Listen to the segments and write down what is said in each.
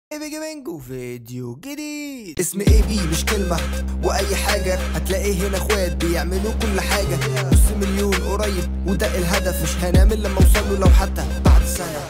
بيجي بينجو فيديو جديد اسم اي بي مش كلمة واي حاجة هتلاقيه هنا اخوات بيعملوا كل حاجة نص مليون قريب وده الهدف مش هنعمل لما اوصله لو حتى بعد سنة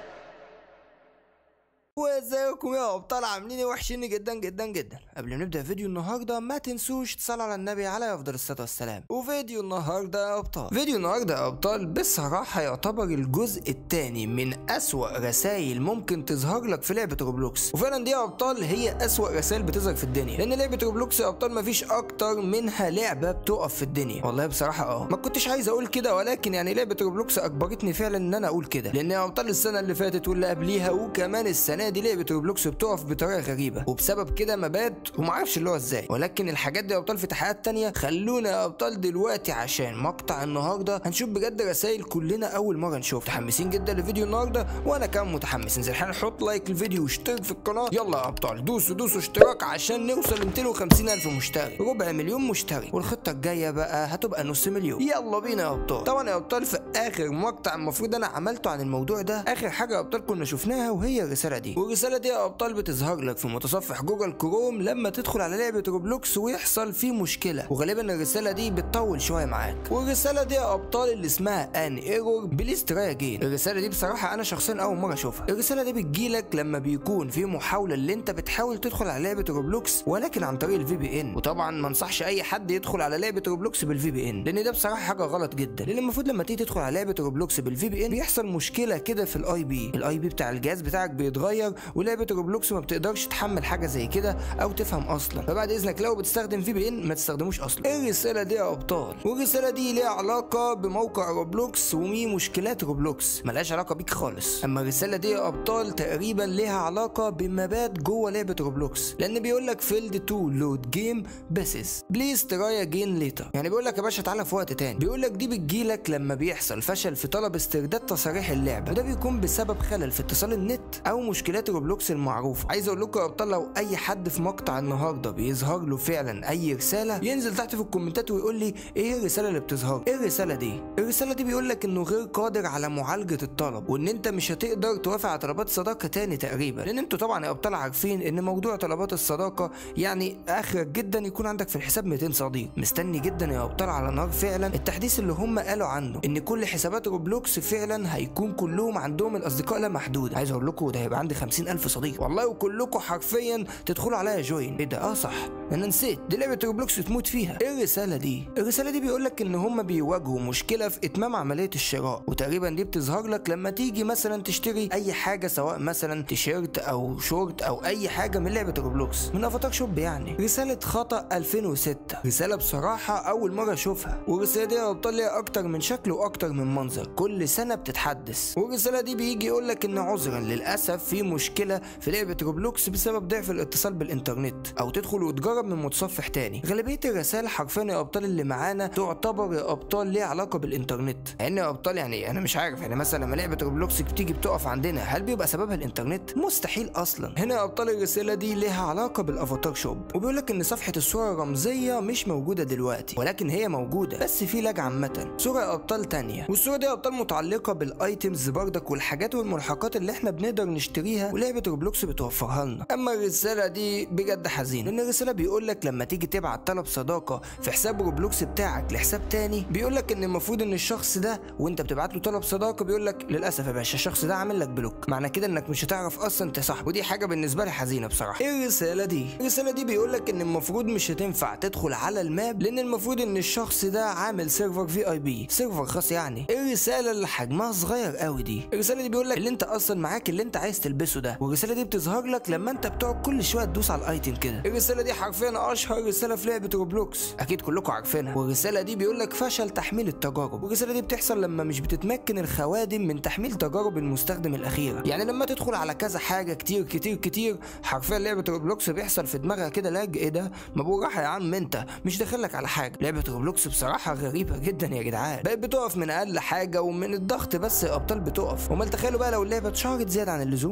وازيكم يا ابطال عاملين ايه وحشين جدا جدا جدا قبل ما نبدا فيديو النهارده ما تنسوش تصلوا على النبي عليه افضل الصلاه والسلام وفيديو النهارده يا ابطال فيديو النهارده يا ابطال بصراحه يعتبر الجزء الثاني من اسوا رسائل ممكن تظهر لك في لعبه روبلوكس وفعلا دي يا ابطال هي اسوا رسائل بتظهر في الدنيا لان لعبه روبلوكس يا ابطال مفيش اكتر منها لعبه بتقف في الدنيا والله بصراحه اه ما كنتش عايز اقول كده ولكن يعني لعبه روبلوكس اجبرتني فعلا ان انا اقول كده لان يا ابطال السنه اللي فاتت واللي قبليها وكمان السنه دي لعبه روبلوكس بتقف بطريقه غريبه وبسبب كده مبات وما اعرفش اللي هو ازاي ولكن الحاجات دي يا ابطال في تحقيقات تانية خلونا يا ابطال دلوقتي عشان مقطع النهارده هنشوف بجد رسائل كلنا اول مره نشوف متحمسين جدا لفيديو النهارده وانا كمان متحمس انزل حالا حط لايك للفيديو واشترك في القناه يلا يا ابطال دوسوا دوسوا اشتراك عشان نوصل ل 250 الف مشترك ربع مليون مشترك والخطه الجايه بقى هتبقى نص مليون يلا بينا يا ابطال طبعا يا ابطال في اخر مقطع المفروض انا عملته عن الموضوع ده اخر حاجه يا ابطال كنا شفناها وهي الرساله دي والرساله دي يا ابطال بتظهر لك في متصفح جوجل كروم لما تدخل على لعبه روبلوكس ويحصل فيه مشكله وغالبا الرساله دي بتطول شويه معاك والرساله دي يا ابطال اللي اسمها ان ايرور بليز تراي اجين الرساله دي بصراحه انا شخصيا اول مره اشوفها الرساله دي بتجيلك لما بيكون في محاوله اللي انت بتحاول تدخل على لعبه روبلوكس ولكن عن طريق الفي بي ان وطبعا ما انصحش اي حد يدخل على لعبه روبلوكس بالفي بي ان لان ده بصراحه حاجه غلط جدا لان المفروض لما تيجي تدخل على لعبه روبلوكس بالفي بي ان بيحصل مشكله كده في الاي بي الاي بي بتاع الجهاز بتاعك بيتغير ولعبه روبلوكس ما بتقدرش تحمل حاجه زي كده او تفهم اصلا فبعد اذنك لو بتستخدم في بي ان ما تستخدموش اصلا ايه الرساله دي يا ابطال والرساله دي ليها علاقه بموقع روبلوكس ومي مشكلات روبلوكس ملهاش علاقه بيك خالص اما الرساله دي يا ابطال تقريبا ليها علاقه بمبات جوه لعبه روبلوكس لان بيقول لك فيلد تو لود جيم بسس بليز تراي اجين ليتر يعني بيقول لك يا باشا تعالى في وقت تاني بيقول لك دي بتجيلك لما بيحصل فشل في طلب استرداد تصاريح اللعبه وده بيكون بسبب خلل في اتصال النت او مشكلات روبلوكس المعروفه عايز اقول لكم يا ابطال لو اي حد في مقطع النهارده بيظهر له فعلا اي رساله ينزل تحت في الكومنتات ويقول لي ايه الرساله اللي بتظهر ايه الرساله دي الرساله دي بيقول لك انه غير قادر على معالجه الطلب وان انت مش هتقدر توافق على طلبات صداقه تاني تقريبا لان انتوا طبعا يا ابطال عارفين ان موضوع طلبات الصداقه يعني اخرك جدا يكون عندك في الحساب 200 صديق مستني جدا يا ابطال على نار فعلا التحديث اللي هم قالوا عنه ان كل حسابات روبلوكس فعلا هيكون كلهم عندهم الاصدقاء لا محدود عايز اقول لكم ده هيبقى عندي 50000 صديق والله وكلكم حرفيا تدخلوا عليا جوين ايه ده اه صح انا نسيت دي لعبه روبلوكس تموت فيها ايه الرساله دي الرساله دي بيقول لك ان هم بيواجهوا مشكله في اتمام عمليه الشراء وتقريبا دي بتظهر لك لما تيجي مثلا تشتري اي حاجه سواء مثلا تيشيرت او شورت او اي حاجه من لعبه روبلوكس من افاتار شوب يعني رساله خطا 2006 رساله بصراحه اول مره اشوفها والرساله دي يا ابطال ليها اكتر من شكل واكتر من منظر كل سنه بتتحدث والرساله دي بيجي يقول لك ان عذرا للاسف في مشكله في لعبه روبلوكس بسبب ضعف الاتصال بالانترنت او تدخل وتجرب من متصفح تاني غالبيه الرسائل حرفيا يا ابطال اللي معانا تعتبر يا ابطال ليها علاقه بالانترنت لان يا ابطال يعني انا مش عارف يعني مثلا لما لعبه روبلوكس بتيجي بتقف عندنا هل بيبقى سببها الانترنت مستحيل اصلا هنا يا ابطال الرساله دي ليها علاقه بالافاتار شوب وبيقول لك ان صفحه الصوره الرمزيه مش موجوده دلوقتي ولكن هي موجوده بس في لاج عامه صوره يا ابطال تانية والصوره دي يا ابطال متعلقه بالايتمز بردك والحاجات والملحقات اللي احنا بنقدر نشتريها ولعبه روبلوكس بتوفرها لنا اما الرساله دي بجد حزين لان الرساله بيقول لك لما تيجي تبعت طلب صداقه في حساب روبلوكس بتاعك لحساب تاني بيقول لك ان المفروض ان الشخص ده وانت بتبعت له طلب صداقه بيقول لك للاسف يا باشا الشخص ده عامل لك بلوك معنى كده انك مش هتعرف اصلا تصاحبه ودي حاجه بالنسبه لي حزينه بصراحه ايه الرساله دي الرساله دي بيقول لك ان المفروض مش هتنفع تدخل على الماب لان المفروض ان الشخص ده عامل سيرفر في اي بي سيرفر خاص يعني ايه الرساله اللي حجمها صغير قوي دي الرساله دي بيقول لك اللي انت اصلا معاك اللي انت عايز تلبسه ده والرساله دي بتظهر لك لما انت بتقعد كل شويه تدوس على الايتم كده الرساله دي حرفيا اشهر رساله في لعبه روبلوكس اكيد كلكم عارفينها والرساله دي بيقول لك فشل تحميل التجارب والرساله دي بتحصل لما مش بتتمكن الخوادم من تحميل تجارب المستخدم الاخيره يعني لما تدخل على كذا حاجه كتير كتير كتير حرفيا لعبه روبلوكس بيحصل في دماغها كده لاج ايه ده ما بالراحه يا عم انت مش داخلك على حاجه لعبه روبلوكس بصراحه غريبه جدا يا جدعان بقت بتقف من اقل حاجه ومن الضغط بس يا ابطال بتقف امال تخيلوا بقى لو اللعبه اتشهرت زياده عن اللزوم حرفيا يا ابطال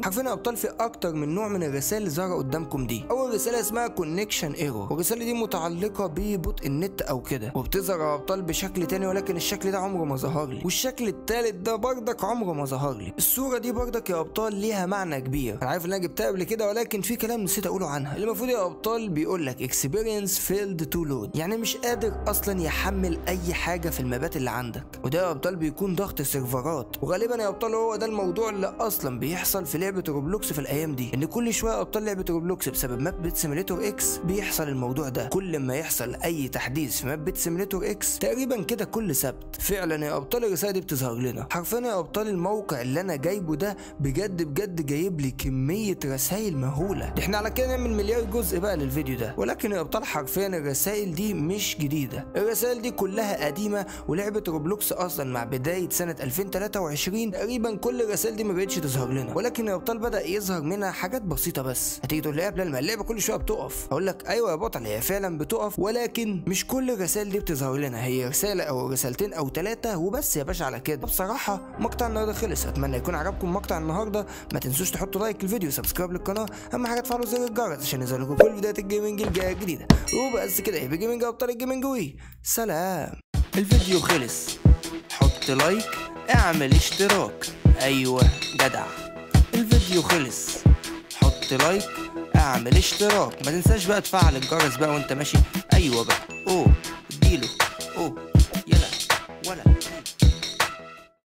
ابطال في اكتر من نوع من الرسائل اللي ظاهره قدامكم دي اول رساله اسمها كونكشن ايرور والرساله دي متعلقه ببطء النت او كده وبتظهر يا ابطال بشكل تاني ولكن الشكل ده عمره ما ظهر لي والشكل التالت ده بردك عمره ما ظهر لي الصوره دي بردك يا ابطال ليها معنى كبير انا عارف ان انا جبتها قبل كده ولكن في كلام نسيت اقوله عنها اللي المفروض يا ابطال بيقول لك اكسبيرينس فيلد تو لود يعني مش قادر اصلا يحمل اي حاجه في المابات اللي عندك وده يا ابطال بيكون ضغط سيرفرات وغالبا يا ابطال هو ده الموضوع اللي اصلا بيحصل في لعبه روبلوكس في الايام دي ان كل شويه يا ابطال لعبه روبلوكس بسبب ماب بيت سيميليتور اكس بيحصل الموضوع ده كل ما يحصل اي تحديث في ماب بيت سيميليتور اكس تقريبا كده كل سبت فعلا يا ابطال الرساله دي بتظهر لنا حرفيا يا ابطال الموقع اللي انا جايبه ده بجد بجد جايب لي كميه رسائل مهوله دي احنا على كده نعمل مليار جزء بقى للفيديو ده ولكن يا ابطال حرفيا الرسائل دي مش جديده الرسائل دي كلها قديمه ولعبه روبلوكس اصلا مع بدايه سنه 2023 تقريبا كل الرسائل دي ما بقتش تظهر لنا ولكن يا ابطال بدا يظهر منها حاجات بسيطه بس هتيجي تقول لي يا بلال ما اللعبه كل شويه بتقف اقول لك ايوه يا بطل هي فعلا بتقف ولكن مش كل الرسائل دي بتظهر لنا هي رساله او رسالتين او ثلاثه وبس يا باشا على كده بصراحه مقطع النهارده خلص اتمنى يكون عجبكم مقطع النهارده ما تنسوش تحطوا لايك للفيديو سبسكرايب للقناه اهم حاجه تفعلوا زر الجرس عشان يظهر لكم كل فيديوهات الجيمنج الجايه الجديده وبس كده يبقى جيمنج ابطال الجيمنج وي سلام الفيديو خلص حط لايك اعمل اشتراك ايوه جدع الفيديو خلص حط لايك اعمل اشتراك ما تنساش بقى تفعل الجرس بقى وانت ماشي ايوه بقى اوه اديله اوه